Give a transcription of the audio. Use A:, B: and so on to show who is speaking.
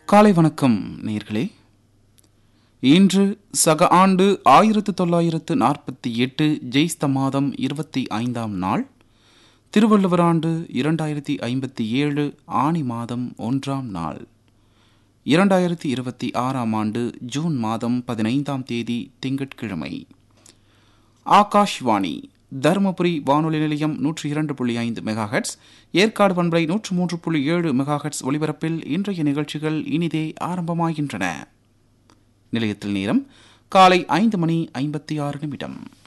A: காலை வணக்கம் நேர்களே இன்று சக ஆண்டு ஆயிரத்து தொள்ளாயிரத்து நாற்பத்தி எட்டு ஜெய்ஸ்த மாதம் இருபத்தி ஐந்தாம் நாள் திருவள்ளுவர் ஆண்டு இரண்டாயிரத்தி ஐம்பத்தி ஏழு ஆணி மாதம் ஒன்றாம் நாள் இரண்டாயிரத்தி இருபத்தி ஆறாம் ஆண்டு ஜூன் மாதம் பதினைந்தாம் தேதி திங்கட்கிழமை ஆகாஷ்வாணி தருமபுரி வானொலி நிலையம் நூற்றி இரண்டு புள்ளி ஐந்து மெகாஹெட்ஸ் ஏற்காடு பண்பலை நூற்று மூன்று புள்ளி ஏழு மெகாஹெட்ஸ் ஒலிபரப்பில் இன்றைய நிகழ்ச்சிகள் இனிதே ஆரம்பமாகின்றன நிலையத்தில் நேரம் காலை ஐந்து மணி ஐம்பத்தி ஆறு நிமிடம்